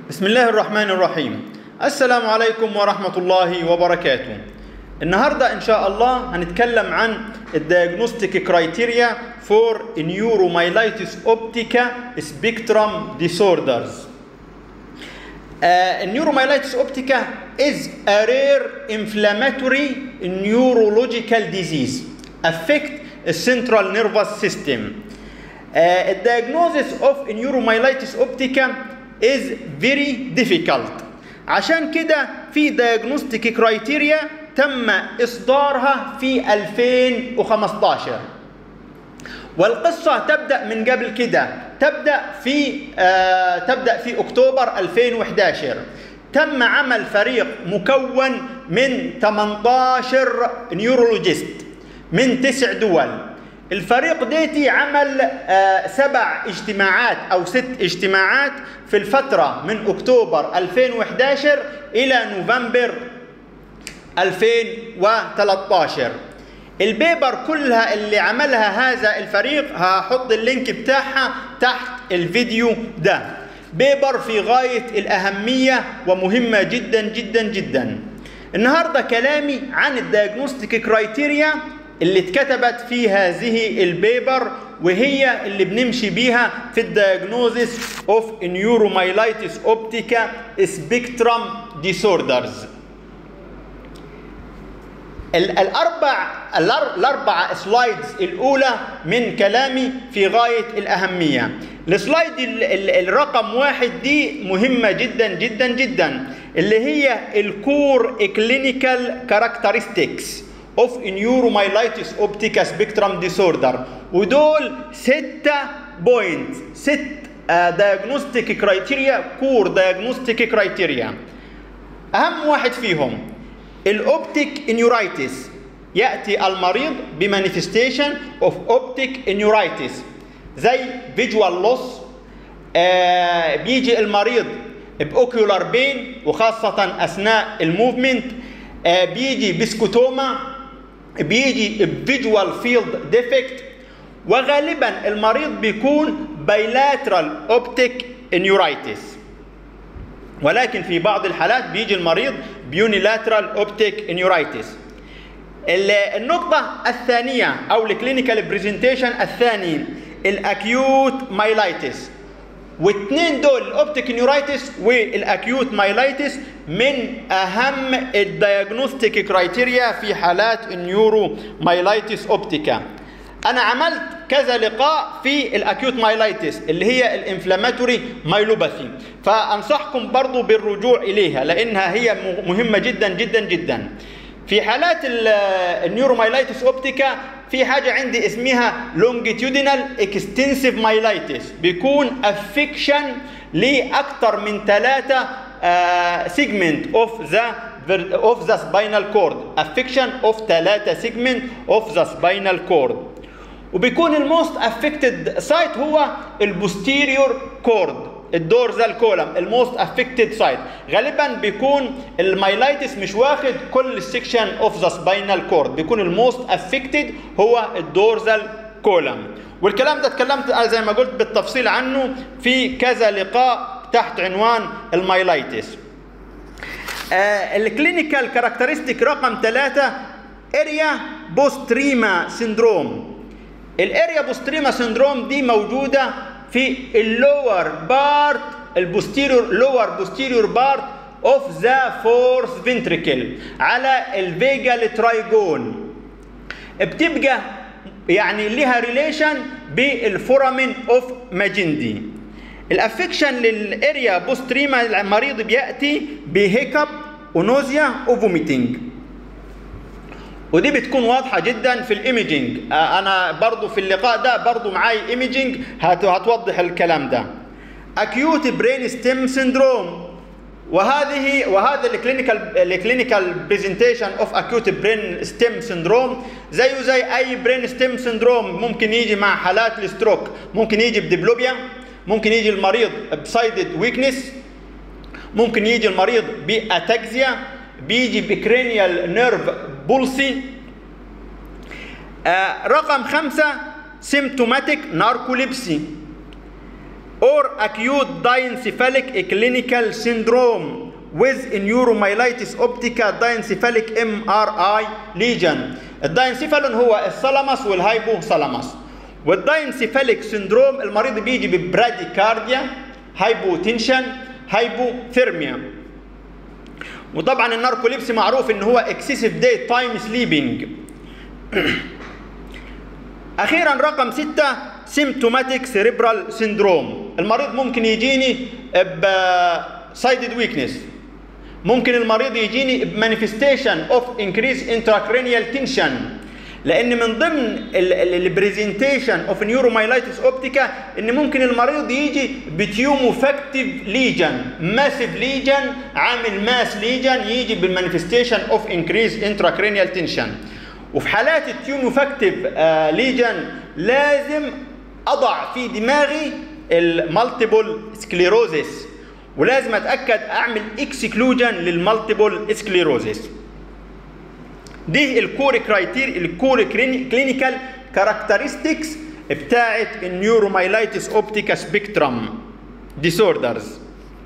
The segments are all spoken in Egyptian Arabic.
بسم الله الرحمن الرحيم السلام عليكم ورحمة الله وبركاته النهاردة إن شاء الله هنتكلم عن الديagnostic criteria for neuromyelitis optica spectrum disorders uh, neuromyelitis optica is a rare inflammatory neurological disease affect the central nervous system uh, the diagnosis of neuromyelitis optica is very difficult عشان كده في diagnostic criteria تم إصدارها في 2015 والقصة تبدأ من قبل كده تبدأ في آه تبدأ في أكتوبر 2011 تم عمل فريق مكون من 18 نيورولوجيست من تسع دول الفريق ديتي عمل آه سبع اجتماعات او ست اجتماعات في الفترة من اكتوبر 2011 الى نوفمبر 2013 البيبر كلها اللي عملها هذا الفريق هحط اللينك بتاعها تحت الفيديو ده بيبر في غاية الأهمية ومهمة جدا جدا جدا النهاردة كلامي عن الديagnostic كرايتيريا اللي اتكتبت في هذه البيبر وهي اللي بنمشي بيها في الدياجنوزيس اوف نيورومايلايتس اوبتيكا سبيكترم ديسوردرز الاربع الاربع سلايدز الاولى من كلامي في غايه الاهميه السلايد الرقم واحد دي مهمه جدا جدا جدا اللي هي الكور كلينيكال كاركترستكس اوف نيورومايلايتس اوبتيكا سبيكترم ديسوردر ودول ستة بوينت ست دايجنوستيك كرايتيريا كور دايجنوستيك كرايتيريا اهم واحد فيهم الاوبتيك انيورايتس ياتي المريض بمانيفستيشن اوف اوبتيك انيورايتس زي فيجوال لوس آه بيجي المريض باوكيولار بين وخاصه اثناء الموفمنت آه بيجي بسكوتوما بيجي بفيجوال فيلد ديفكت وغالبا المريض بيكون بايلاترال اوبتيك انيورايتس ولكن في بعض الحالات بيجي المريض بيونيلاترال اوبتيك انيورايتس النقطة الثانية أو الكلينيكال بريزنتيشن الثاني الأكيوت مايلايتس واثنين دول الاوبتيك نيورايتس والاكيوت مايلايتس من اهم الدياجنوستيك كرايتيريا في حالات النيورو مايلايتس اوبتيكا انا عملت كذا لقاء في الاكيوت مايلايتس اللي هي الانفلاماتوري مايلوباثي فانصحكم برضو بالرجوع اليها لانها هي مهمه جدا جدا جدا في حالات النيورومايلايتس اوبتيكا في حاجه عندي اسمها لونجيتيودينال اكستنسيف مايلايتس بيكون افكشن لاكثر من ثلاثه سيجمنت اوف ذا اوف ذا سباينال كورد افكشن اوف ثلاثه سيجمنت اوف ذا سباينال كورد وبيكون الموست افكتد سايت هو البوستيريور كورد الدورزال كولم الموست افكتد سايت غالبا بيكون المايلايتس مش واخد كل السكشن اوف ذا سباينال كورد بيكون الموست افكتد هو الدورزال كولم والكلام ده اتكلمت زي ما قلت بالتفصيل عنه في كذا لقاء تحت عنوان المايلايتس آه الكلينيكال كاركترستيك رقم ثلاثة اريا بوستريما سيندروم الاريا بوستريما سيندروم دي موجودة في اللور بارت البوستيريور لور بوستيريور بارت اوف ذا فورث فنتريكل على الفيجال ترايجون بتبقى يعني لها ريليشن بالفورامين اوف ماجندي الافكشن للاريا بوستريما المريض بياتي بهيكب ونوزيا وفوميتنج ودي بتكون واضحة جدا في الايميجينج انا برضو في اللقاء ده برضو معاي ايميجينج هتوضح الكلام ده acute brain stem syndrome وهذه وهذا الكلينيكال الكلينيكال برزنتيشن اوف acute brain stem syndrome زيه زي اي برين ستيم سندروم ممكن يجي مع حالات الستروك ممكن يجي بديبلوبيا ممكن يجي المريض بسايدد ويكنس ممكن يجي المريض باتاكزيا بيجي بكرينيال نيرف بولسي آه رقم خمسة سيمتوماتيك ناركوليبسي or acute diencephalic clinical syndrome with neuromyelitis optica diencephalic MRI lesion الداينسيفالون هو الثالاموس والهايبوثالاموس والداينسيفاليك سندروم المريض بيجي ببراديكارديا هايبوتنشن هايبوثيرميا وطبعا الناركوليبسي معروف ان هو اكسسيف داي تايم سليبنج اخيرا رقم ستة سيمتوماتيك سيريبرال سيندروم المريض ممكن يجيني بسايدد ويكنس ممكن المريض يجيني بمانيفستيشن اوف انكريز انتراكرينيال تنشن لان من ضمن البرزنتيشن اوف نيورومايلايتس اوبتيكا ان ممكن المريض يجي بتيوموفاكتيف ليجن ماسيف ليجن عامل ماس ليجن يجي بالمانيفستيشن اوف انكريز انتراكرينيال تنشن وفي حالات التيوموفاكتيف ليجن لازم اضع في دماغي المالتيبل سكليروزيس ولازم اتاكد اعمل اكسكلوجن للمالتيبل سكليروزيس دي الكور كرايتير الكور كلينيكال كاركترستكس بتاعت النيورومايلايتس اوبتيكا سبيكترم ديسوردرز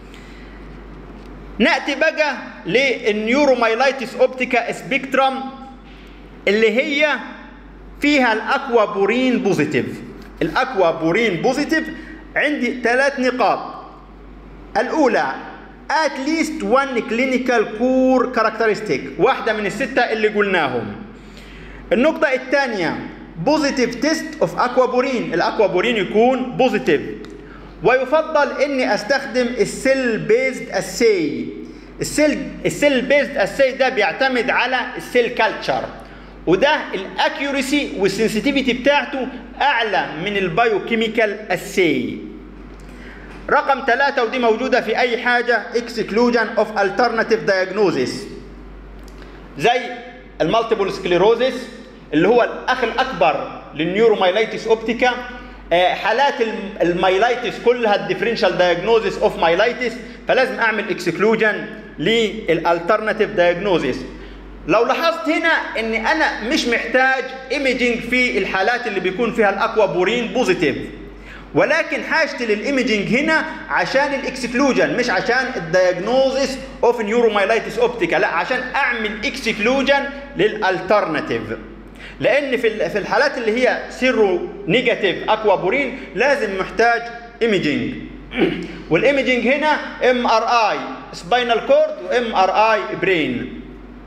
ناتي بقى للنيورومايلايتس اوبتيكا سبيكترم اللي هي فيها الاكوا بورين بوزيتيف الاكوا بورين بوزيتيف عندي ثلاث نقاط الاولى at least one clinical core characteristic واحدة من الستة اللي قلناهم النقطة الثانية positive test of aquaporine الاكوابورين يكون بوزيتيف ويفضل اني استخدم السيل بيزد اساي السيل السيل بيزد اساي ده بيعتمد على السيل كلتشر وده الاكيوريسي والسنسيتيفيتي بتاعته اعلى من البايوكيميكال اساي رقم ثلاثة ودي موجودة في أي حاجة exclusion of alternative diagnosis زي المالتيبل سكليروزيس اللي هو الأخ الأكبر للنيورومايلايتس أوبتيكا حالات المايلايتس كلها الديفرنشال دايجنوزيس اوف مايلايتس فلازم اعمل اكسكلوجن للالترناتيف دايجنوزيس لو لاحظت هنا ان انا مش محتاج ايميجنج في الحالات اللي بيكون فيها الاكوا بورين بوزيتيف ولكن حاجتي للايمجنج هنا عشان الاكسكلوجن مش عشان الدايجنوزيس اوف نيورومايلايتس اوبتيكا لا عشان اعمل اكسكلوجن للالترناتيف لان في في الحالات اللي هي سيرو نيجاتيف اكوا بورين لازم محتاج ايمجنج والايمجنج هنا ام ار اي سباينال كورد وام ار اي برين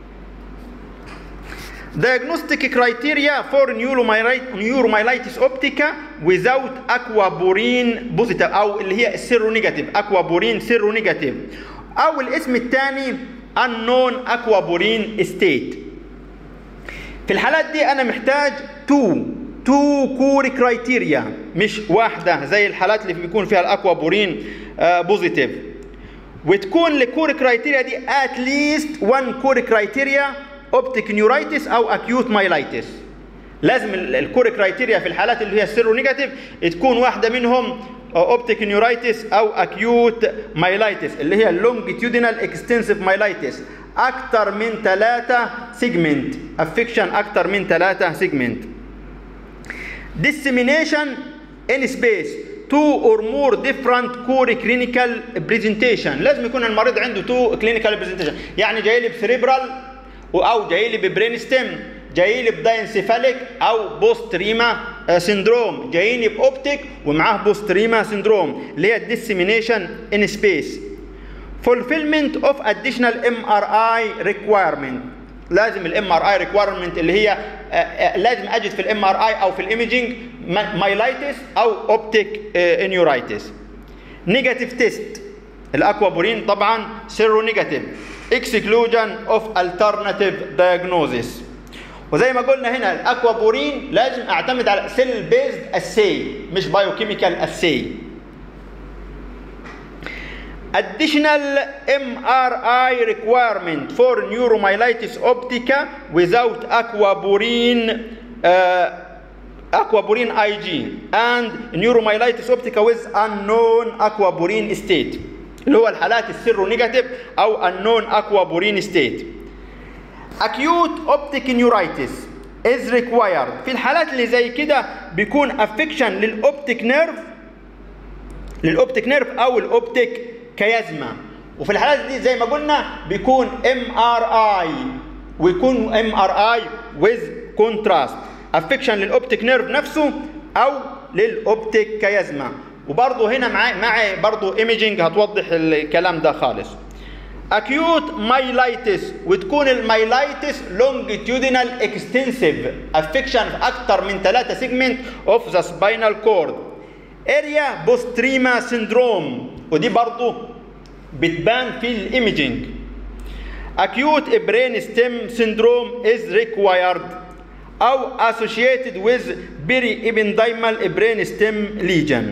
Diagnostic criteria for neuromyelitis optica without aquaporine positive أو اللي هي السيرو نيجاتيف aquaporine سيرو نيجاتيف أو الاسم الثاني unknown aquaporine state في الحالات دي أنا محتاج تو تو كور كرايتيريا مش واحدة زي الحالات اللي بيكون فيها الأكوابورين بوزيتيف وتكون الكور كرايتيريا دي at least one كور كرايتيريا اوبتيك نيورايتس او اكيوت مايلايتس لازم الكور كرايتيريا في الحالات اللي هي السيرو نيجاتيف تكون واحده منهم اوبتيك نيورايتس او اكيوت مايلايتس اللي هي اللونجيتيودينال اكستنسيف مايلايتس اكثر من ثلاثه سيجمنت افكشن اكثر من ثلاثه سيجمنت dissemination in space two or more different core clinical presentation لازم يكون المريض عنده two clinical presentation يعني جاي لي بسريبرال او جاي لي ببرين ستيم جاي لي بداينسيفاليك او بوست ريما سندروم جاييني باوبتيك ومعاه بوست ريما سندروم اللي هي الديسيمينيشن ان سبيس fulfillment of additional MRI requirement لازم الام ار اي ريكويرمنت اللي هي لازم اجد في الام ار اي او في الايمجنج مايلايتس او اوبتيك انيورايتس نيجاتيف تيست الاكوابورين طبعا سيرو نيجاتيف exclusion of alternative diagnosis وزي ما قلنا هنا الاكوابورين لازم اعتمد على سيل بيزد اساي مش بايوكيميكال اساي additional MRI requirement for neuromyelitis optica without aquaporine uh, aquaporine IG and neuromyelitis optica with unknown aquaporine state اللي هو الحالات السيرو نيجاتيف او النون اكوابورين ستيت acute optic neuritis is required في الحالات اللي زي كده بيكون افكشن للاوبتيك نيرف للاوبتيك نيرف او الاوبتيك كيازما وفي الحالات دي زي ما قلنا بيكون ام ار اي ويكون ام ار اي ويز كونتراست افكشن للاوبتيك نيرف نفسه او للاوبتيك كيازما وبرضه هنا مع مع برضه ايميجنج هتوضح الكلام ده خالص acute myelitis وتكون المايلايتس longitudinal extensive affection في اكثر من 3 segment of the spinal cord area postrema syndrome ودي برضه بتبان في الايميجنج acute brain stem syndrome is required او associated with periependymal brain stem lesion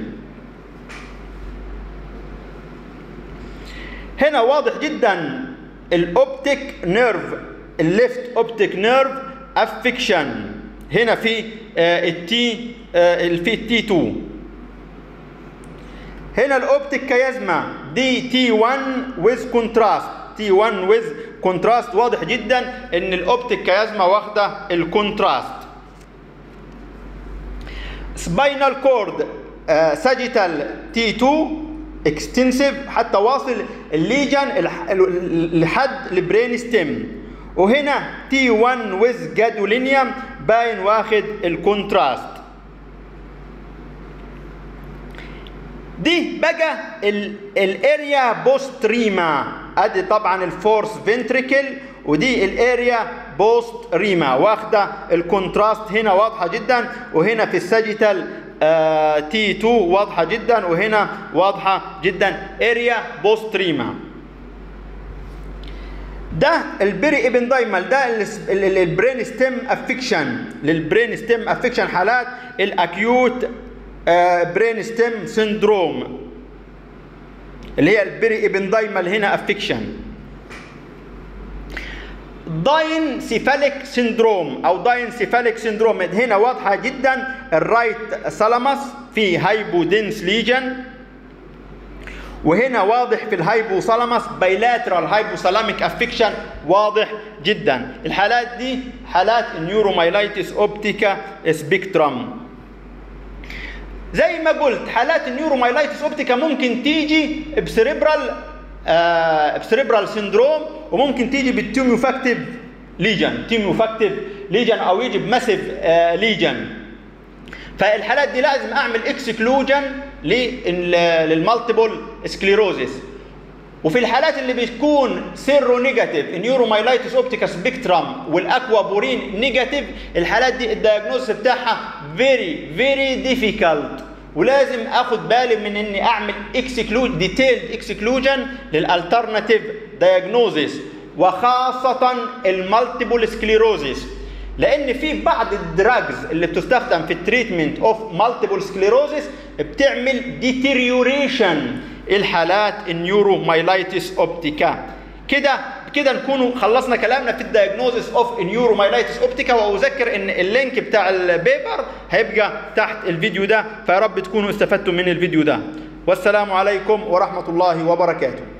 هنا واضح جدا الاوبتيك نيرف الليفت اوبتيك نيرف افكشن هنا في التي في التي 2 هنا الاوبتيك كيازما دي تي 1 ويز كونتراست تي 1 ويز كونتراست واضح جدا ان الاوبتيك كيازما واخده الكونتراست سباينال كورد ساجيتال تي 2 اكستنسيف حتى واصل الليجن لحد البرين ستيم وهنا تي 1 ويز جادولينيوم باين واخد الكونتراست دي بقى الاريا بوستريما ادي طبعا الفورس فنتريكل ودي الاريا بوست ريما واخده الكونتراست هنا واضحه جدا وهنا في الساجيتال تي 2 واضحه جدا وهنا واضحه جدا اريا بوستريما ده البري ابن دايمال ده البرين ستيم افكشن للبرين ستيم افكشن حالات الاكيوت برين ستيم سندروم اللي هي البري ابن دايمال هنا افكشن داين سيفاليك سندروم او داين سيفاليك سندروم هنا واضحه جدا الرايت سلامس في هايبودنس ليجن وهنا واضح في الهايبوثالاموس بايلاترال هايبوثالاميك افكشن واضح جدا الحالات دي حالات النيورومايلايتس اوبتيكا سبيكترم زي ما قلت حالات النيورومايلايتس اوبتيكا ممكن تيجي بسريبرال آه بسريبرال سندروم وممكن تيجي بالتيوميوفاكتيف ليجن تيوميوفاكتيف ليجن او يجي بماسيف آه ليجن فالحالات دي لازم اعمل اكسكلوجن للمالتيبل سكليروزيس وفي الحالات اللي بتكون سيرو نيجاتيف نيورومايلايتس اوبتيكا سبيكترم والاكوا بورين نيجاتيف الحالات دي الدايجنوز بتاعها فيري فيري ديفيكالت ولازم اخد بالي من اني اعمل اكسكلوج ديتيلد اكسكلوجن للالترناتيف دايجنوزيس وخاصه المالتيبل سكليروزيس لان في بعض الدراجز اللي بتستخدم في التريتمنت اوف مالتيبل سكليروزيس بتعمل ديتيريوريشن الحالات النيورومايلايتس اوبتيكا كده كده نكون خلصنا كلامنا في الدايجنوزيس اوف نيورومايلايتس اوبتيكا واذكر ان اللينك بتاع البيبر هيبقى تحت الفيديو ده فيا رب تكونوا استفدتم من الفيديو ده والسلام عليكم ورحمه الله وبركاته